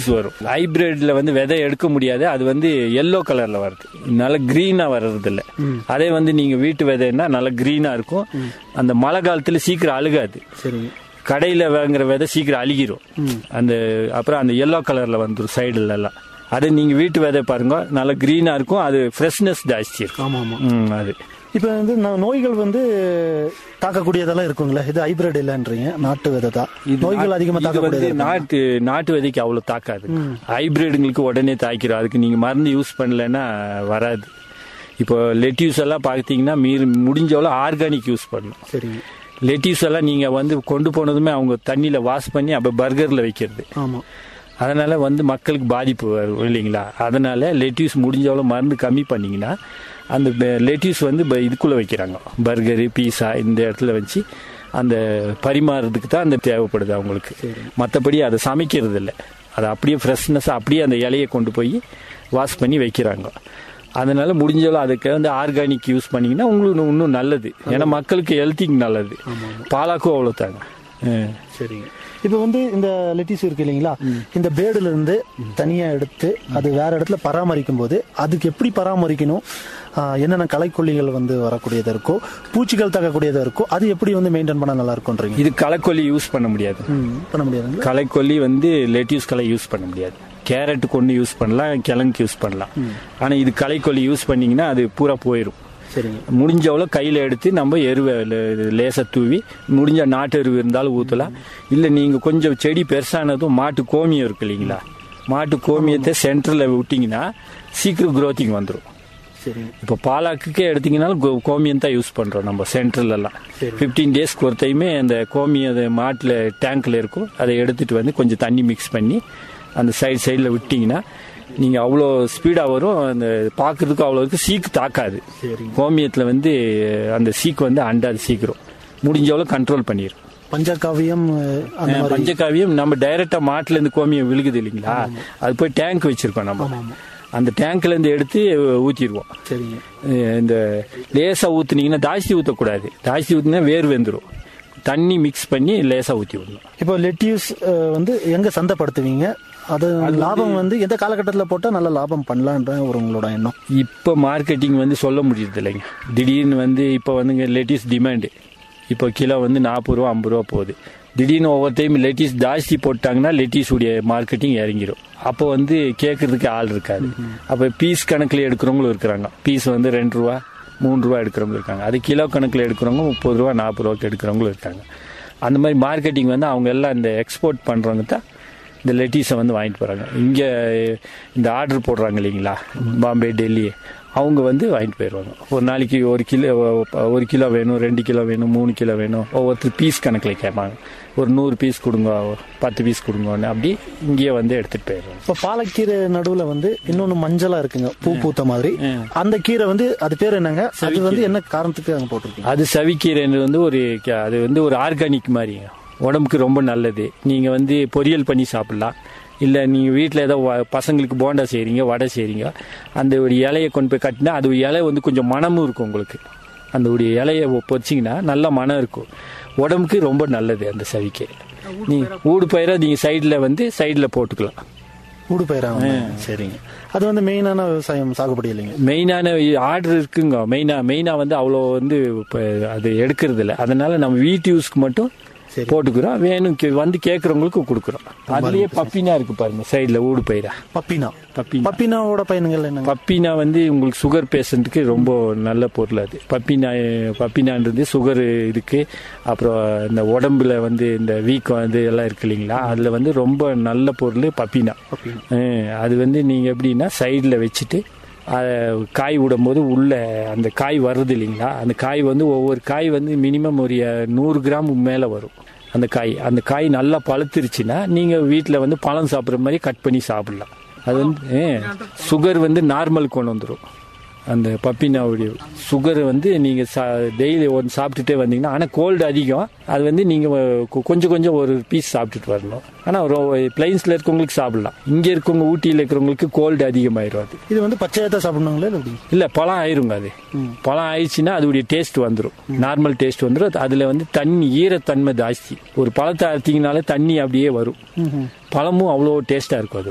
வரும் ஹைபிரிட்ல வந்து விதை எடுக்க முடியாது அது வந்து எல்லோ கலர்ல வருது நல்ல கிரீனா வர்றது இல்ல அதே வந்து நீங்க வீட்டு விதைன்னா நல்ல கிரீனா இருக்கும் அந்த மழை காலத்துல சீக்கிரம் அழுகாது சரிங்க கடையில வாங்குற விதை சீக்கிரம் அழுகிரும் அந்த அப்புறம் அந்த எல்லோ கலர்ல வந்துடும் சைடுல எல்லாம் அது நீங்க வீட்டு விதை பாருங்க நல்ல கிரீனா இருக்கும் அது ஃப்ரெஷ்னஸ் ஜாஸ்தி இருக்கும் ஆமா ஆமா ம், அது இப்போ வந்து நோ- நோய்கள் வந்து தாக்கக்கூடியதெல்லாம் இருக்குங்களா இது ஹைபிரிட் இல்லைன்றீங்க நாட்டு விதை தான் நோய்கள் அதிகமா இது வந்து தாக்கக்கூடியது நாட்டு நாட்டு விதைக்கு அவ்வளவு தாக்காது ஹைபிரிடுங்களுக்கு உடனே தாக்கிரும் அதுக்கு நீங்க மருந்து யூஸ் பண்ணலன்னா வராது இப்போ லெட்யூஸ் எல்லாம் பார்த்தீங்கன்னா மீறி முடிஞ்சவளோ ஆர்கானிக் யூஸ் பண்ணணும் சரிங்க லெட்யூஸ் எல்லாம் நீங்க வந்து கொண்டு போனதுமே அவங்க தண்ணியில வாஷ் பண்ணி அப்ப பர்கர்ல வைக்கிறது ஆமா அதனால வந்து மக்களுக்கு பாதிப்பு வரும் இல்லைங்களா அதனால லெட்யூஸ் முடிஞ்சவளோ மருந்து கம்மி பண்ணீங்கன்னா அந்த லெட்யூஸ் வந்து ப- இதுக்குள்ள வைக்கிறாங்க பர்கரு பீஸா இந்த இடத்துல வச்சு அந்த பரிமாறுறதுக்கு தான் அந்த தேவைப்படுது அவங்களுக்கு மற்றபடி அதை சமைக்கிறது இல்லை அதை அப்படியே ஃப்ரெஷ்னஸ் அப்படியே அந்த இலையை கொண்டு போய் வாஷ் பண்ணி வைக்கிறாங்க அதனால முடிஞ்சளவு அதுக்கு வந்து ஆர்கானிக் யூஸ் பண்ணீங்கன்னா உங்களுக்கு இன்னும் நல்லது ஏன்னா மக்களுக்கு ஹெல்த்திக்கு நல்லது பாலாக்கும் அவ்வளோ தாங்க ம். சரிங்க இப்போ வந்து இந்த லெட்டிஸ் இருக்கு இல்லைங்களா இந்த பேடுல இருந்து தனியா எடுத்து அது வேற இடத்துல பராமரிக்கும் போது அதுக்கு எப்படி பராமரிக்கணும் ஆஹ் என்னென்ன களைக்கொல்லிகள் வந்து வரக்கூடியதா இருக்கோ பூச்சிகள் தாக்கக்கூடியதா இருக்கோ அது எப்படி வந்து மெயின்டைன் பண்ண நல்லா இருக்கும்ன்றீங்க இது களைக்கொல்லி யூஸ் பண்ண முடியாது ம், பண்ண முடியாதுங்களா களைக்கொல்லி வந்து லெட்யூஸ் களை யூஸ் பண்ண முடியாது கேரட்டுக்கு ஒன்று யூஸ் பண்ணலாம் கிழங்குக்கு யூஸ் பண்ணலாம் ஆனால் இது களைக்கொல்லி யூஸ் பண்ணீங்கன்னா அது பூரா போயிடும் சரிங்க முடிஞ்சவளோ கையில் எடுத்து நம்ம எருவை லேசாக தூவி முடிஞ்ச நாட்டு எருவு இருந்தாலும் ஊற்றலாம் இல்லை நீங்கள் கொஞ்சம் செடி பெருசானதும் மாட்டு கோமியம் இருக்கு இல்லைங்களா மாட்டு கோமியத்தை சென்டரில் விட்டிங்கன்னா சீக்கிரம் க்ரோத்திங் வந்துடும் சரிங்க இப்போ பாலாக்குக்கே எடுத்தீங்கன்னாலும் கோ- கோமியம் தான் யூஸ் பண்ணுறோம் நம்ம சென்ட்ரலெல்லாம் ஃபிஃப்டீன் டேஸ்க்கு ஒரு டைமே அந்த கோமியம் அது மாட்டில் டேங்க்கில் இருக்கும் அதை எடுத்துகிட்டு வந்து கொஞ்சம் தண்ணி மிக்ஸ் பண்ணி அந்த சைடு சைடில் விட்டிங்கன்னா நீங்கள் அவ்வளோ ஸ்பீடாக வரும் அந்த பார்க்குறதுக்கு அவ்வளோ இருக்கு சீக்கு தாக்காது கோமியத்தில் வந்து அந்த சீக்கு வந்து அண்டாது சீக்கிரம் முடிஞ்ச அவ்வளோ கண்ட்ரோல் பண்ணிடும் பஞ்சகாவியம் அஹ், அந்த மாதிரி பஞ்சகாவியம் நம்ம டைரக்டா மாட்டுல இருந்து கோமியம் விழுகுது இல்லைங்களா அது போய் டேங்க் வச்சிருக்கோம் நம்ம அந்த டேங்க்ல இருந்து எடுத்து ஊத்திடுவோம் சரிங்க அஹ் இந்த லேசா ஊத்துனீங்கன்னா ஜாஸ்தி ஊத்தக்கூடாது ஜாஸ்தி ஊத்தினா வேர் வெந்துடும் தண்ணி மிக்ஸ் பண்ணி லேசா ஊத்தி விடணும் இப்போ லெட்டியூஸ் வந்து எங்க சந்தைப்படுத்துவீங்க அது லாபம் வந்து எந்த காலகட்டத்தில் போட்டால் நல்ல லாபம் பண்ணலான்ற ஒரு உங்களோட எண்ணம் இப்போ மார்க்கெட்டிங் வந்து சொல்ல முடியறது இல்லைங்க திடீர்னு வந்து இப்போ வந்துங்க லேட்டஸ்ட் டிமாண்டு இப்போ கிலோ வந்து நாற்பது ரூபா ஐம்பது ரூபா போகுது திடீர்னு ஒவ்வொரு டைம் லெட்டிஸ் ஜாஸ்தி போட்டாங்கன்னா லெட்டிஸ் உடைய மார்க்கெட்டிங் இறங்கிடும் அப்போ வந்து கேட்கறதுக்கு ஆள் இருக்காது அப்போ பீஸ் கணக்கில் எடுக்கிறவங்களும் இருக்கிறாங்க பீஸ் வந்து ரெண்டு ரூபா மூணு ரூபா எடுக்கிறவங்க இருக்காங்க அது கிலோ கணக்கில் எடுக்கிறவங்க முப்பது ரூபா நாற்பது ரூபாய்க்கு எடுக்கிறவங்களும் இருக்காங்க அந்த மாதிரி மார்க்கெட்டிங் வந்து அவங்க எல்லாம் இந்த எக்ஸ்போர்ட் பண்ணுறவங்க தான் இந்த லெட்டிஸை வந்து வாங்கிட்டு போகிறாங்க இங்கே இந்த ஆர்டர் போடுறாங்க இல்லைங்களா பாம்பே டெல்லி அவங்க வந்து வாங்கிட்டு போயிடுவாங்க ஒரு நாளைக்கு ஒரு கிலோ ஒரு கிலோ வேணும் ரெண்டு கிலோ வேணும் மூணு கிலோ வேணும் ஒவ்வொருத்தர் பீஸ் கணக்கில் கேட்பாங்க ஒரு நூறு பீஸ் கொடுங்க பத்து பீஸ் கொடுங்கன்னு அப்படி இங்கேயே வந்து எடுத்துகிட்டு போயிடுவாங்க இப்போ பாலக்கீரை நடுவில் வந்து இன்னொன்று மஞ்சளா இருக்குங்க பூ பூத்த மாதிரி அந்த கீரை வந்து அது பேர் என்னங்க அது வந்து என்ன காரணத்துக்கு அங்கே போட்டிருக்கீங்க அது சவிக்கீரைன்றது வந்து ஒரு க- அது வந்து ஒரு ஆர்கானிக் மாதிரிங்க உடம்புக்கு ரொம்ப நல்லது நீங்கள் வந்து பொரியல் பண்ணி சாப்பிட்லாம் இல்லை நீங்கள் வீட்டில் ஏதோ வ- பசங்களுக்கு போண்டா செய்கிறீங்க வடை செய்கிறீங்க அந்த ஒரு இலையை கொண்டு போய் கட்டினா அது ஒரு இலை வந்து கொஞ்சம் மணமும் இருக்கும் உங்களுக்கு அந்த ஒரு இலையை பொறிச்சிங்கன்னா நல்ல மனம் இருக்கும் உடம்புக்கு ரொம்ப நல்லது அந்த சவிக்கீரை நீ ஊடு பயிரை நீங்கள் சைடில் வந்து சைடில் போட்டுக்கலாம் ஊடு பயிராக சரிங்க அது வந்து மெயினான விவசாயம் சாகுபடி இல்லைங்க மெயினான ஆர்டர் இருக்குங்க மெயினா மெயினா வந்து அவ்வளோ வந்து இப்போ அது எடுக்கிறது இல்லை அதனால நம்ம வீட்டு யூஸ்க்கு மட்டும் சரி. போட்டுக்கிறோம் வேணும் கே- வந்து கேட்கறவங்களுக்கு கொடுக்குறோம் அதுலயே பப்பினா இருக்கு பாருங்க சைடுல ஊடு பயிரா பப்பினா பப்பினா பப்பினாவோட பயன்கள் என்னங்க பப்பினா வந்து உங்களுக்கு சுகர் பேஷண்ட்டுக்கு ரொம்ப நல்ல பொருள் அது பப்பினா பப்பினான்றது சுகர் இருக்கு அப்புறம் இந்த உடம்புல வந்து இந்த வீக்கம் அது எல்லாம் இருக்கு இல்லைங்களா அதுல வந்து ரொம்ப நல்ல பொருள் பப்பினா ஹம், அது வந்து நீங்க எப்படின்னா சைடில் வச்சுட்டு அதை காய் விடும்போது உள்ள அந்த காய் வருது இல்லைங்களா அந்த காய் வந்து ஒவ்வொரு காய் வந்து மினிமம் ஒரு அஹ், நூறு கிராம் மேலே வரும் அந்த காய் அந்த காய் நல்லா பழுத்துருச்சுன்னா நீங்கள் வீட்டில் வந்து பழம் சாப்பிட்ற மாதிரி கட் பண்ணி சாப்பிடலாம் அது வந்து சுகர் வந்து நார்மல் கொண்டு வந்துடும் அந்த பப்பினாவுடைய சுகர் வந்து நீங்கள் சா டெய்லி ஒன்று சாப்பிட்டுட்டே வந்தீங்கன்னா ஆனால் கோல்டு அதிகம் அது வந்து நீங்கள் கொஞ்சம் கொஞ்சம் ஒரு பீஸ் சாப்பிட்டுட்டு வரணும் ஆனால் பிளைன்ஸில் இருக்கவங்களுக்கு சாப்பிடலாம் இங்கே இருக்கவங்க ஊட்டியில் இருக்கிறவங்களுக்கு கோல்டு அதிகமாயிரும் அது இது வந்து பச்சையத்தை சாப்பிடணுங்களா இல்லை எப்படி இல்லை பழம் ஆயிருங்க அது பழம் ஆயிடுச்சுன்னா அதோடைய டேஸ்ட் வந்துடும் நார்மல் டேஸ்ட் வந்துடும் அதில் வந்து தண்ணி ஈரத்தன்மை ஜாஸ்தி ஒரு பழத்தை அறுத்தீங்கனாலே தண்ணி அப்படியே வரும் பழமும் அவ்வளோ டேஸ்ட்டாக இருக்கும் அது